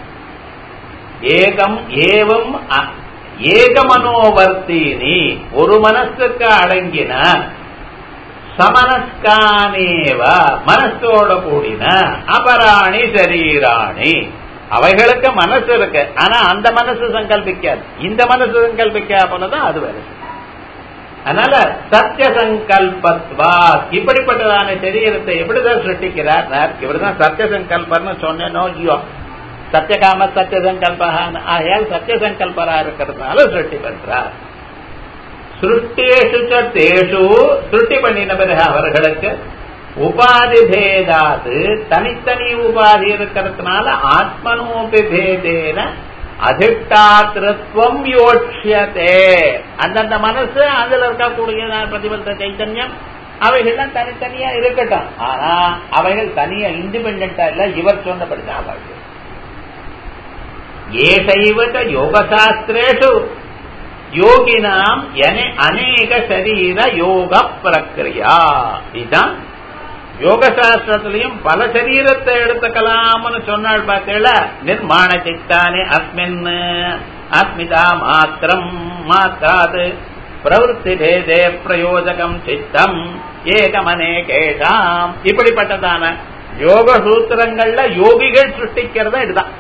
ஏகம் ஏவம் ஏகமனோவர்த்தினி ஒரு மனசுக்கு அடங்கின சமனஸ்கானேவ மனசோட கூடின அபராணி சரீராணி அவைகளுக்கு மனசு இருக்கு ஆனா அந்த மனசு சங்கல்பிக்காது இந்த மனசு சங்கல்பிக்கா போலதான் அது வேலை அதனால சத்திய சங்கல்பத்வா இப்படிப்பட்டதான சரீரத்தை எப்படிதான் சிருஷ்டிக்கிறார் இவர்தான் சத்திய சங்கல்பர்னு சொன்னேனோ ஐயோ சத்தியகாம சத்திய சங்கல்பகான் ஆகையால் சத்திய சங்கல்பரா இருக்கிறதுனால சிருஷ்டி பண்றார் சிருஷ்டேஷு தேஷு சிருஷ்டி பண்ணின பிறகு அவர்களுக்கு உபாதி பேதாது தனித்தனி உபாதி இருக்கிறதுனால ஆத்மனோபி பேதேன அதிஷ்டாத்திருவம் யோட்சியதே அந்தந்த மனசு அதுல இருக்கக்கூடிய பிரதிபலித்த சைத்தன்யம் அவைகள்லாம் தனித்தனியா இருக்கட்டும் ஆனா அவைகள் தனியா இண்டிபெண்டா இல்ல இவர் சொன்னபடிதான் அவர்கள் ஏசைவ யோகசாஸ்திரேஷு யோகினாம் அநேக சரீர யோக பிரக்ரியா இதுதான் யோக சாஸ்திரத்திலையும் பல சரீரத்தை எடுத்துக்கலாம்னு சொன்னாள் பார்த்தேல நிர்மாண சித்தானே அஸ்மின் அஸ்மிதா மாத்திரம் மாத்திராது பிரவருத்தி பேதே பிரயோஜகம் சித்தம் ஏகமனேகேஷாம் இப்படிப்பட்டதான யோக சூத்திரங்கள்ல யோகிகள் சிருஷ்டிக்கிறத இதுதான்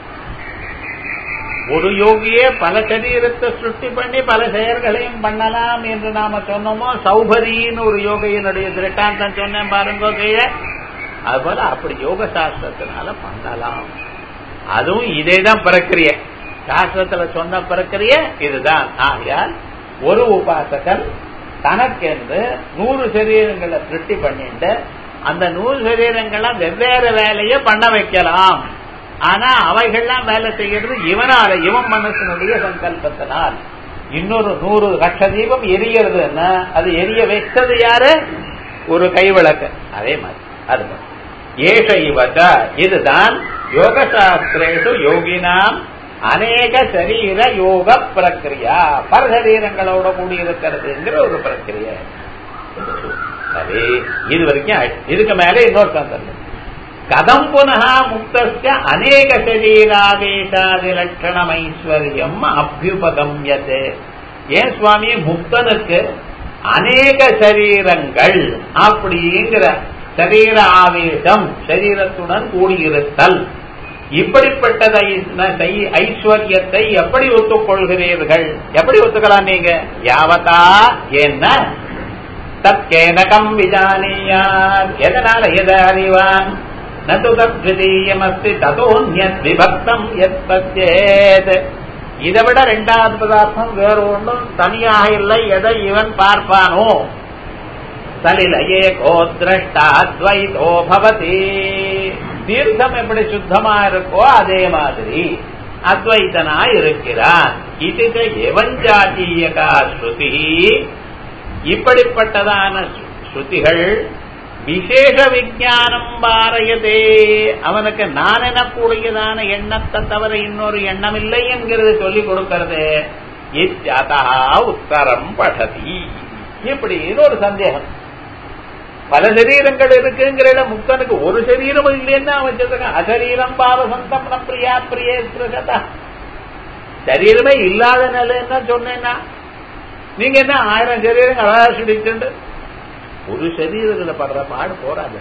ஒரு யோகியே பல சரீரத்தை சிருஷ்டி பண்ணி பல செயல்களையும் பண்ணலாம் என்று நாம சொன்னோமோ சௌபரின்னு ஒரு யோகையினுடைய திருட்டாந்தம் சொன்னேன் பாருங்க அதுபோல அப்படி யோக சாஸ்திரத்தினால பண்ணலாம் அதுவும் இதேதான் பிரக்கிரிய சாஸ்திரத்துல சொன்ன பிரக்கிரிய இதுதான் ஆகையால் ஒரு உபாசகன் தனக்கென்று நூறு சரீரங்களை சிருஷ்டி பண்ணிட்டு அந்த நூறு சரீரங்களை வெவ்வேறு வேலையை பண்ண வைக்கலாம் ஆனா அவைகள்லாம் வேலை செய்யறது இவனால இவன் மனசனுடைய சங்கல்பத்தினால் இன்னொரு நூறு லட்ச தீபம் எரியறதுன்னா அது எரிய வைத்தது யாரு ஒரு கைவிளக்கு அதே மாதிரி அது ஏஷ இவச்ச இதுதான் யோக சாஸ்திரேஷு யோகினாம் அநேக சரீர யோக பிரக்கிரியா பல சரீரங்களோட கூடி இருக்கிறதுங்கிற ஒரு பிரக்கிரியா சரி இது வரைக்கும் இதுக்கு மேல இன்னொரு சந்தர்ப்பம் கதம் புனः முக்தஸ்ய அநேக சரீராவேசாதி லட்சணம் ஐஸ்வர்யம் அபியுபகம்யதே ஏன் சுவாமி முக்தனுக்கு அநேக சரீரங்கள் அப்படிங்கிற சரீர ஆவேசம் சரீரத்துடன் கூடியிருத்தல் இப்படிப்பட்டதை ஐஸ்வர்யத்தை எப்படி ஒத்துக்கொள்கிறீர்கள் எப்படி ஒத்துக்கலாம் நீங்க யாவதா என்ன தற்கேனகம் விஜானியார் எதனால எதை அறிவான் நது தத்விதீயமஸ்தி ததோன்யத் விபக்தம் எத் பச்சேத் இதை விட ரெண்டாவது பதார்த்தம் வேற ஒன்றும் தனியாக இல்லை எதை இவன் பார்ப்பானோ சலிலையே கோத்ரஷ்டாத்வைதோ பவதி தீர்த்தம் எப்படி சுத்தமா இருக்கோ அதே மாதிரி அத்வைத்தனா இருக்கிறான் இது எவஞ்சாத்தீயகா ஸ்ருதி இப்படிப்பட்டதான ஸ்ருதிகள் விசேஷ விஜானம் பாரயதே அவனுக்கு நான் எனக்கூடியதான எண்ணத்தை தவிர இன்னொரு எண்ணம் இல்லை என்கிறது சொல்லிக் கொடுக்கிறது இத்யதா உத்தரம் படதி இப்படின்னு ஒரு சந்தேகம் பல சரீரங்கள் இருக்குங்கிற முக்தனுக்கு ஒரு சரீரம் இல்லைன்னு அவன் சொல்றான் அசரீரம் பாவசந்தம் நம் பிரியா பிரியே திருகதா சரீரமே இல்லாத நிலைன்னா சொன்னேன்னா நீங்க என்ன ஆயிரம் சரீரம் அழகாசிடிச்சுண்டு ஒரு சரீரத்துல படுற பாடு போறாது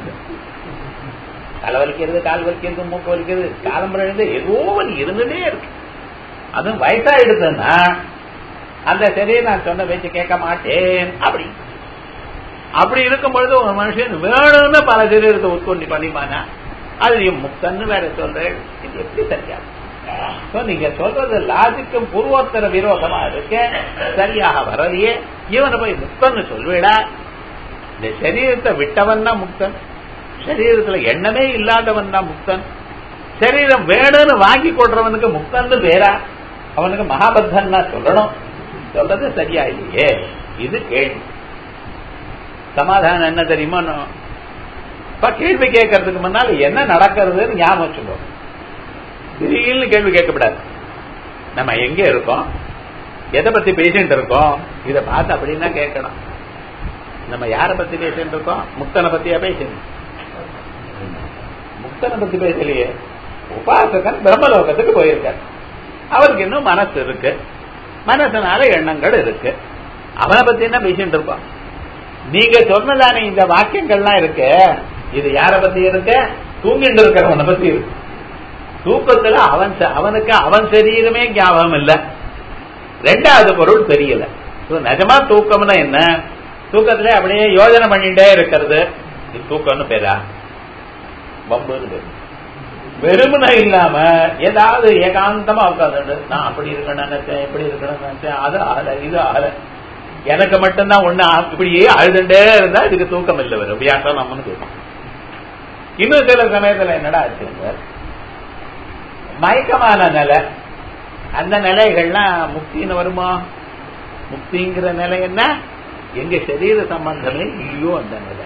தலை வலிக்கிறது கால் வலிக்கிறது மூக்கு வலிக்கிறது காலம்பரம் இருந்து ஏதோ வலி இருந்துட்டே இருக்கு அதுவும் வயசா எடுத்ததுன்னா அந்த சரீரம் நான் சொன்ன பேச்சு கேட்க மாட்டேன் அப்படி அப்படி இருக்கும் பொழுது ஒரு மனுஷன் வேணும்னு பல சரீரத்தை உட்கொண்டு பண்ணிப்பானா அது நீ முக்தன்னு வேற சொல்றேன் இது எப்படி சரியா நீங்க சொல்றது லாஜிக்கும் பூர்வோத்தர விரோதமா இருக்கு சரியாக வரலையே இவனை போய் முக்தன்னு சொல்வேடா இந்த சரீரத்தை விட்டவன் தான் முக்தன் சரீரத்துல எண்ணமே இல்லாதவன் தான் முக்தன் சரீரம் வேணும்னு வாங்கி கொள்றவனுக்கு முக்தன்னு பேரா அவனுக்கு மகாபத்தன் சொல்லணும் சொல்றது சரியா இல்லையே இது கேள்வி சமாதானம் என்ன தெரியுமா இப்ப கேள்வி கேட்கறதுக்கு முன்னால் என்ன நடக்கிறதுன்னு ஞாபகம் வச்சுக்கணும் திடீர்னு கேள்வி கேட்கக்கூடாது நம்ம எங்க இருக்கோம் எதை பத்தி பேசிட்டு இருக்கோம் இதை பார்த்து அப்படின்னா கேட்கணும் நம்ம யார பத்தி பேசிட்டு இருக்கோம் முக்தனை பத்தியா பேசணும் முக்தனை பத்தி பேசலையே உபாசகன் பிரம்மலோகத்துக்கு போயிருக்கார் அவருக்கு இன்னும் மனசு இருக்கு மனசனால எண்ணங்கள் இருக்கு அவனை பத்தி என்ன பேசிட்டு இருக்கோம் நீங்க சொன்னதானே இந்த வாக்கியங்கள்லாம் இருக்கு இது யார பத்தி இருக்கு தூங்கிட்டு இருக்கிறவனை பத்தி இருக்கு தூக்கத்துல அவன் அவனுக்கு அவன் சரீரமே ஞாபகம் இல்ல ரெண்டாவது பொருள் தெரியல நிஜமா தூக்கம்னா என்ன தூக்கத்துல அப்படியே யோஜனை பண்ணிட்டே இருக்கிறது இது தூக்கம்னு பேரா பம்புன்னு பேரு வெறுமனை இல்லாம ஏதாவது ஏகாந்தமா உட்காந்து நான் அப்படி இருக்கணும் நினைச்சேன் எப்படி இருக்கணும் நினைச்சேன் அது ஆகல இது ஆகல எனக்கு மட்டும்தான் ஒண்ணு இப்படியே அழுதுண்டே இருந்தா இதுக்கு தூக்கம் இல்லை வரும் வியாசம் நம்மன்னு கேட்போம் இன்னும் சில சமயத்துல என்னடா ஆச்சு மயக்கமான நிலை அந்த நிலைகள்லாம் முக்தின்னு வருமா முக்திங்கிற நிலை என்ன எங்க சரீர சம்பந்தமே இல்லையோ அந்த நிலை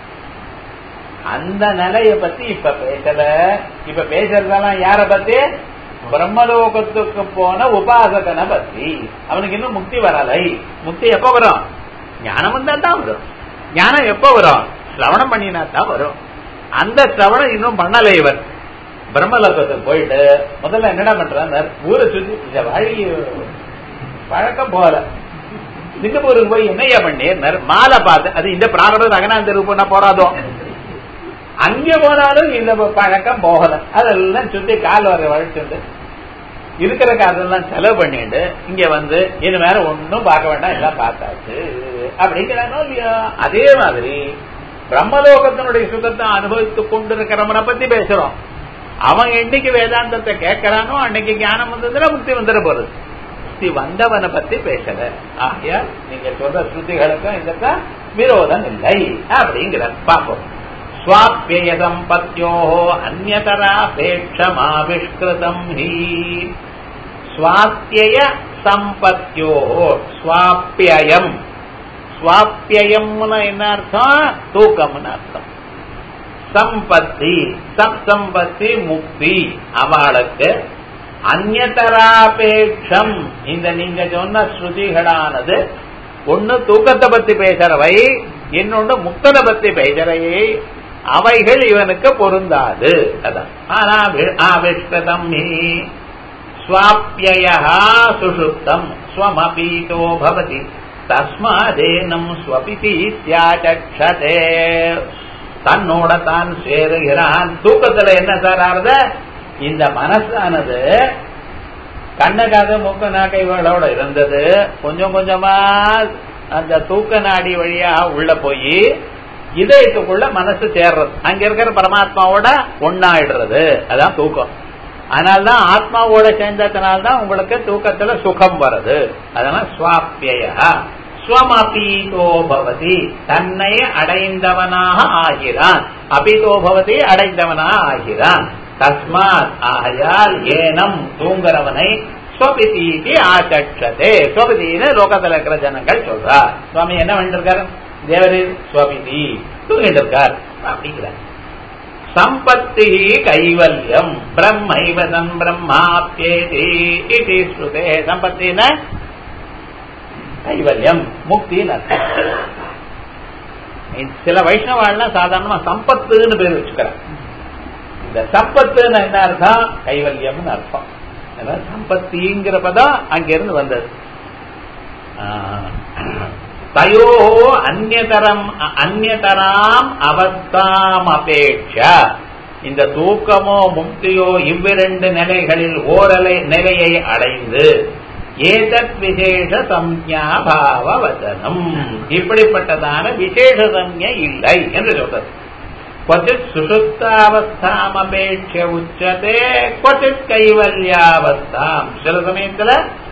அந்த நிலைய பத்தி இப்ப பேசல இப்ப பேசுறதெல்லாம் யார பத்தி பிரம்மலோகத்துக்கு போன உபாசகனை பத்தி அவனுக்கு இன்னும் முக்தி வரலை முக்தி எப்ப வரும் ஞானம் வந்தா தான் வரும் ஞானம் எப்ப வரும் சிரவணம் பண்ணினா தான் வரும் அந்த சிரவணம் இன்னும் பண்ணலை இவர் பிரம்மலோகத்துக்கு போயிட்டு முதல்ல என்னடா பண்றார் ஊரை சுத்தி இந்த வழி பழக்கம் போல சிங்கப்பூருக்கு போய் என்னையா பண்ணி மாலை பார்த்து அது இந்த பிராரத ரகனாந்தருக்கு போனா போறாதோ அங்க போனாலும் இந்த பழக்கம் போகல அதெல்லாம் சுத்தி கால் வர வழிச்சுட்டு இருக்கிற காசெல்லாம் செலவு பண்ணிட்டு இங்க வந்து இது மேல ஒன்னும் பார்க்க வேண்டாம் எல்லாம் பார்த்தாச்சு அப்படிங்கிறானோ இல்லையா அதே மாதிரி பிரம்மலோகத்தினுடைய சுகத்தை அனுபவித்து கொண்டிருக்கிறவனை பத்தி பேசுறோம் அவன் என்னைக்கு வேதாந்தத்தை கேட்கறானோ அன்னைக்கு ஞானம் வந்ததுன்னா முக்தி வந்துட போறது முக்தி வந்தவனை பத்தி பேசல ஆகையா நீங்க சொல்ற ஸ்ருதிகளுக்கும் இதுக்கும் விரோதம் இல்லை அப்படிங்கிற பார்ப்போம் स्वाप्यय सम्पत्योः अन्यतरापेक्षमाविष्कृतम् हि स्वाप्यय सम्पत्योः स्वाप्ययम् स्वाप्ययம்னு என்ன அர்த்தம் தூக்கம்னு அர்த்தம் சம்பத்தி சப் சம்பத்தி முக்தி அவளுக்கு அந்நதராபேட்சம் இந்த நீங்க சொன்ன ஸ்ருதிகளானது ஒன்னு தூக்கத்தை பத்தி பேசுறவை இன்னொன்னு முக்தனை பத்தி பேசுறையை அவைகள் இவனுக்கு பொருந்தாது அதான் ஆனா ஆவிஷ்கதம் ஸ்வாப்பிய சுஷுப்தம் ஸ்வமபீதோ பவதி தஸ்மாதேனம் ஸ்வபிதி தியாச்சதே தன்னோட தான் சேருகிறான் தூக்கத்துல என்ன சார் ஆறுத இந்த மனசானது கண்ணக்காக மூக்க நாக்கை இவளோட இருந்தது கொஞ்சம் கொஞ்சமா அந்த தூக்க நாடி வழியா உள்ள போய் இதயத்துக்குள்ள மனசு சேர்றது அங்க இருக்கிற பரமாத்மாவோட ஒன்னாயிடுறது அதான் தூக்கம் அதனால்தான் ஆத்மாவோட சேர்ந்ததுனால்தான் உங்களுக்கு தூக்கத்துல சுகம் வருது அதனால சுவாப்பிய ஸ்வமபீதோ பவதி தன்னை அடைந்தவனாக ஆகிறான் அபிதோ பவதி அடைந்தவனாக ஆகிறான் தஸ்மாத் ஆகையால் ஏனம் தூங்குறவனை ஸ்வபிதீதி ஆச்சட்சதே ஸ்வபிதின்னு லோகத்தில் இருக்கிற ஜனங்கள் சொல்றார் சுவாமி என்ன பண்ணிருக்காரு தேவரீர் ஸ்வபிதி தூங்கிட்டு இருக்கார் அப்படிங்கிறார் சம்பத்தி கைவல்யம் பிரம்மைவதம் பிரம்மாப்யேதி இது ஸ்ருதே சம்பத்தின கைவல்யம் முக்தின்னு அர்த்தம் சில வைஷ்ணவாள்லாம் சாதாரணமா சம்பத்துன்னு பேர் வச்சுக்கிறாங்க இந்த சம்பத்துன்னு என்ன அர்த்தம் கைவல்யம்னு அர்த்தம் சம்பத்திங்கிற பதம் அங்கிருந்து வந்தது தயோ அந்நதரம் அந்நதராம் அவஸ்தாம் அபேட்ச இந்த தூக்கமோ முக்தியோ இவ்விரண்டு நிலைகளில் ஓரலை நிலையை அடைந்து ஏதத் விசேஷ சம்யா பாவ வச்சனம் இப்படிப்பட்டதான விசேஷ சம்ய இல்லை என்று சொல்றது क्वचित् சுசுப்தாவஸ்தாமபேட்ச உச்சதே क्वचित् கைவல்யாவஸ்தாம் சில சமயத்துல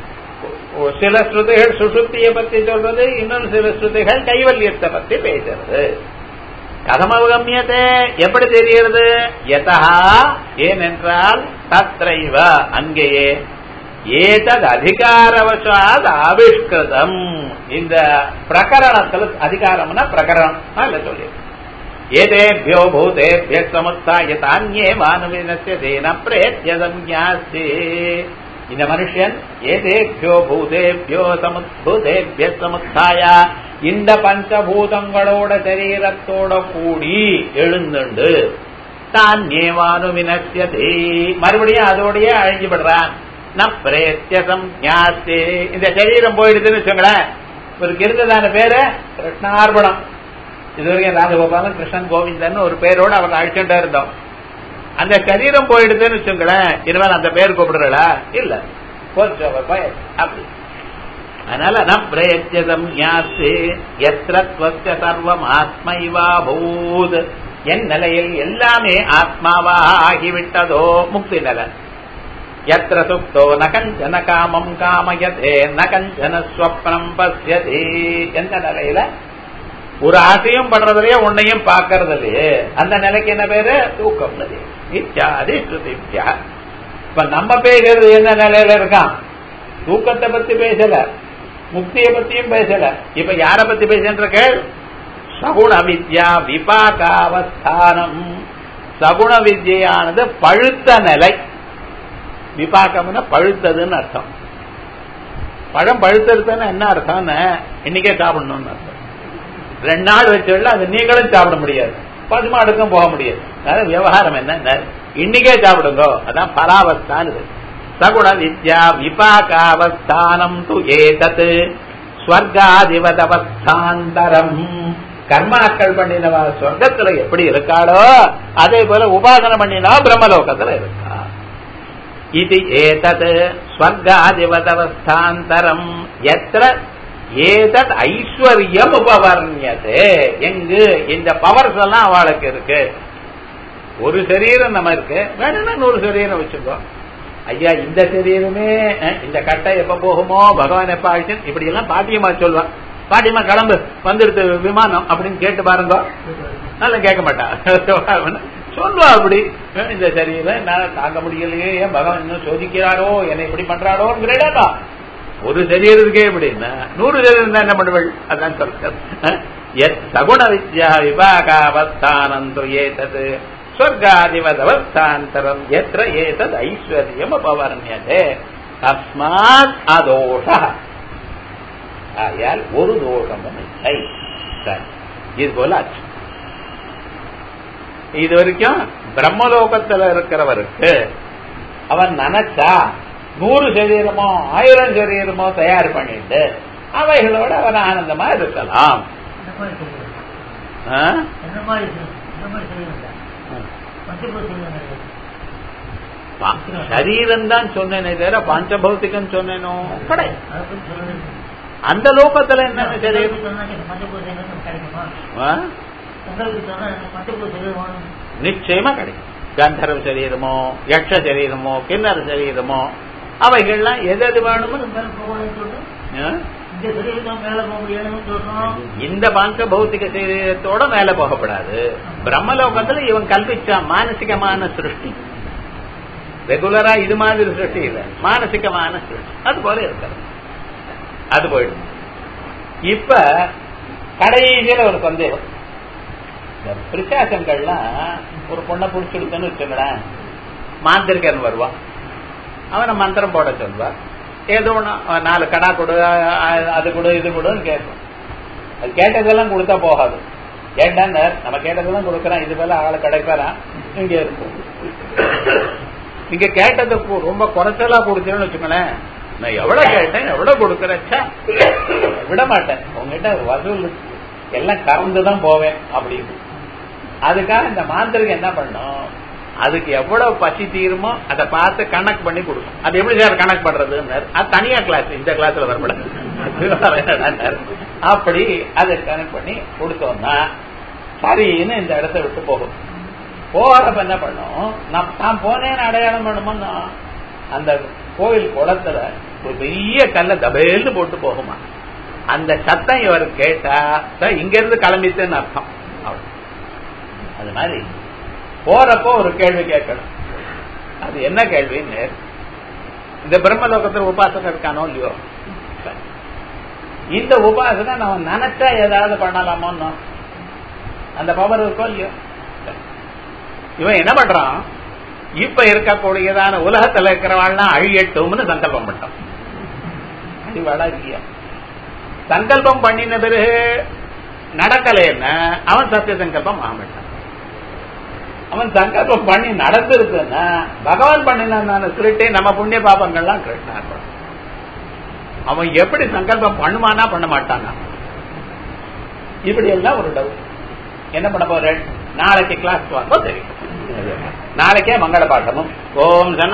சில ஸ்ருதிகள் சுசுப்தியை பத்தி சொல்றது இன்னொரு சில ஸ்ருதிகள் கைவல்யத்தை பத்தி பேசுறது கதம் அவகமியதே எப்படி தெரிகிறது யதா ஏனென்றால் தத்ரைவ அங்கேயே ஏதத் அதிகாரவசாத் ஆவிஷ்கிருதம் இந்த பிரகரணத்துல அதிகாரம்னா பிரகரணம் இல்ல சொல்லி ஏதேபியோ பூதேபிய சமுத்தாய தானியே மானவினஸ்ய தேன பிரேத்தியதம் ஞாஸ்தி இந்த மனுஷன் ஏதேபியோ பூதேபியோ சமுத்பூதேபிய சமுத்தாய இந்த பஞ்சபூதங்களோட சரீரத்தோட கூடி எழுந்துண்டு தான் ஏவானு வினசியதே மறுபடியும் அதோடய அழிஞ்சுபடுறான் ந பிரேத்தியதம் ஞாஸ்தி இந்த சரீரம் போயிடுதுன்னு வச்சுங்களேன் இவருக்கு இருந்ததான பேரு கிருஷ்ணார்பணம் இதுவரைக்கும் ராஜகோபாலன் கிருஷ்ணன் கோவிந்தன் ஒரு பேரோட அவங்க அழிச்சுட்டே இருந்தோம் அந்த சரீரம் போயிடுதுன்னு வச்சுங்களேன் இனிமேல் அந்த பேர் கூப்பிடுறா இல்ல போச்சு அவர் பயன் அப்படி அதனால நம் பிரயத்தியதம் யாத்து எத்திர சர்வம் ஆத்மைவா பூத் என் நிலையில் எல்லாமே ஆத்மாவாக ஆகிவிட்டதோ முக்தி நிலை எத்திர சுப்தோ ந கஞ்சன காமம் காமயதே ந கஞ்சன ஸ்வப்னம் பசியதே எந்த நிலையில ஒரு ஆசையும் படுறதுலயே உன்னையும் பாக்குறது இல்லையே அந்த நிலைக்கு என்ன பேரு தூக்கம் இத்தியாதி ஸ்ருதித்யா இப்ப நம்ம பேசுறது என்ன நிலையில இருக்கான் தூக்கத்தை பத்தி பேசல முக்தியை பத்தியும் பேசல இப்ப யார பத்தி பேசுன்ற கேள் சகுண வித்யா விபாகாவஸ்தானம் சகுண வித்யானது பழுத்த நிலை விபாகம்னா பழுத்ததுன்னு அர்த்தம் பழம் பழுத்ததுன்னு என்ன அர்த்தம்னு இன்னைக்கே சாப்பிடணும்னு அர்த்தம் ரெண்டு நாள் வச்சுள்ள அது நீங்களும் சாப்பிட முடியாது பசுமாடுக்கும் போக முடியாது அதாவது விவகாரம் என்ன இன்னைக்கே சாப்பிடுங்க அதான் பராவஸ்தான் சகுண வித்யா விபாகாவஸ்தானம் து ஏதத் ஸ்வர்காதிவதவஸ்தாந்தரம் கர்மாக்கள் பண்ணினவா சொர்க்கத்துல எப்படி இருக்காளோ அதே போல உபாசனை பண்ணினா பிரம்மலோகத்துல இருக்கா இது ஏதத் ஸ்வர்காதிவதவஸ்தாந்தரம் எத்திர ஏதத் ஐஸ்வர்யம் உபவர்ணியது எங்கு இந்த பவர்ஸ் எல்லாம் அவளுக்கு இருக்கு ஒரு சரீரம் நம்ம இருக்கு வேணும்னா நூறு சரீரம் வச்சுக்கோ ஐயா இந்த சரீரமே இந்த கட்டை எப்ப போகுமோ பகவான் எப்ப ஆச்சு இப்படி எல்லாம் பாட்டியமா சொல்லுவான் பாட்டியமா கிளம்பு வந்துடுது விமானம் அப்படின்னு கேட்டு பாருங்க நல்லா கேட்க மாட்டா சொல்லுவா அப்படி இந்த சரீரம் என்னால தாங்க முடியலையே ஏன் பகவான் இன்னும் சோதிக்கிறாரோ என்னை இப்படி பண்றாரோங்கிறடா ஒரு சரீரத்துக்கே எப்படின்னா நூறு சரீரம் தான் என்ன பண்ணுவள் அதான் சொல்றது சகுண வித்யா விபாகாவஸ்தானந்தோ ஏதது ஸ்வர்காதிவதவஸ்தாந்தரம் எத்திர ஏதத் ஐஸ்வர்யம் அபவர்ணியதே தஸ்மாத் அதோஷ ஆயால் ஒரு தோஷமும் இல்லை சரி இது போல ஆச்சு இது வரைக்கும் பிரம்மலோகத்துல இருக்கிறவருக்கு அவன் நினைச்சா நூறு சரீரமோ ஆயிரம் சரீரமோ தயார் பண்ணிட்டு அவைகளோட அவன் ஆனந்தமா இருக்கலாம் சரீரம் தான் சொன்னேனே தவிர பஞ்சபௌத்திகம் சொன்னேனோ கிடையாது அந்த லோகத்துல என்ன சரீரம் நிச்சயமா கிடைக்கும் கந்தர்வ சரீரமோ யக்ஷ சரீரமோ கிண்ணற சரீரமோ அவைகள்லாம் எது எது வேணுமோ இந்த பாங்க பௌத்திக சரீரத்தோட மேல போகப்படாது பிரம்மலோகத்துல இவன் கல்பிச்சான் மானசிகமான சிருஷ்டி ரெகுலரா இது மாதிரி சிருஷ்டி இல்ல மானசிகமான சிருஷ்டி அது போல இருக்கிறது அது போயிடும் இப்ப கடைசியில ஒரு சந்தேகம் இந்த பிரிசாசங்கள்லாம் ஒரு பொண்ணை பிடிச்சிடுதுன்னு வச்சுங்களேன் மாந்திரிகன் வருவான் அவனை மந்திரம் போட சொல்வான் ஏதோ ஒன்று நாலு கடா கொடு அது கொடு இது கொடுன்னு கேட்கும் அது கேட்டதெல்லாம் கொடுத்தா போகாது கேட்டாங்க நம்ம கேட்டதெல்லாம் கொடுக்குறான் இது மேல ஆளை கிடைப்பாரான் இங்க இருக்கும் நீங்க கேட்டதுக்கு ரொம்ப குறைச்சலா கொடுத்தேன்னு வச்சுக்கோங்களேன் நான் எவ்வளவு கேட்டேன் எவ்வளவு கொடுக்குறேன் விட மாட்டேன் உங்ககிட்ட வசூல் எல்லாம் கறந்துதான் போவேன் அப்படின்னு அதுக்காக இந்த மாந்திரிகம் என்ன பண்ணும் அதுக்கு எவ்வளவு பசி தீருமோ அதை பார்த்து கணக்கு பண்ணி கொடுக்கும் அது எப்படி சார் கணக்கு பண்றதுன்னு அது தனியா கிளாஸ் இந்த கிளாஸ்ல வரப்படாது அப்படி அதை கணக்கு பண்ணி கொடுத்தோம்னா சரின்னு இந்த இடத்த விட்டு போகும் போகிறப்ப என்ன பண்ணும் நான் தான் போனேன்னு அடையாளம் பண்ணுமோ அந்த கோவில் குளத்துல ஒரு பெரிய கல்ல தபேல்னு போட்டு போகுமா அந்த சத்தம் இவர் கேட்டா இங்க இருந்து கிளம்பித்தேன்னு அர்த்தம் அது மாதிரி போறப்போ ஒரு கேள்வி கேட்கணும் அது என்ன கேள்வின்னு இந்த பிரம்மலோகத்தில் உபாசனை இருக்கானோ இல்லையோ இந்த உபாசனை நம்ம நினைச்சா ஏதாவது பண்ணலாமோன்னு அந்த பவர் இருக்கோ இல்லையோ இவன் என்ன பண்றான் இப்ப இருக்கக்கூடியதான உலகத்துல இருக்கிறவாள்லாம் அழியட்டும்னு சங்கல்பம் பண்ணான் அழிவாளா இல்லையா சங்கல்பம் பண்ணின பிறகு நடக்கலைன்னா அவன் சத்திய சங்கல்பம் ஆகமாட்டான் அவன் சங்கல்பம் பண்ணி நடந்திருக்குன்னா பகவான் பண்ணினான திருட்டே நம்ம புண்ணிய பாபங்கள்லாம் கிருஷ்ணா இருப்பான் அவன் எப்படி சங்கல்பம் பண்ணுவானா பண்ண மாட்டானா இப்படி எல்லாம் ஒரு டவுட் என்ன பண்ண போற நாளைக்கு கிளாஸ் வாங்க தெரியும் நாளைக்கே மங்கள பாட்டமும் ஓம்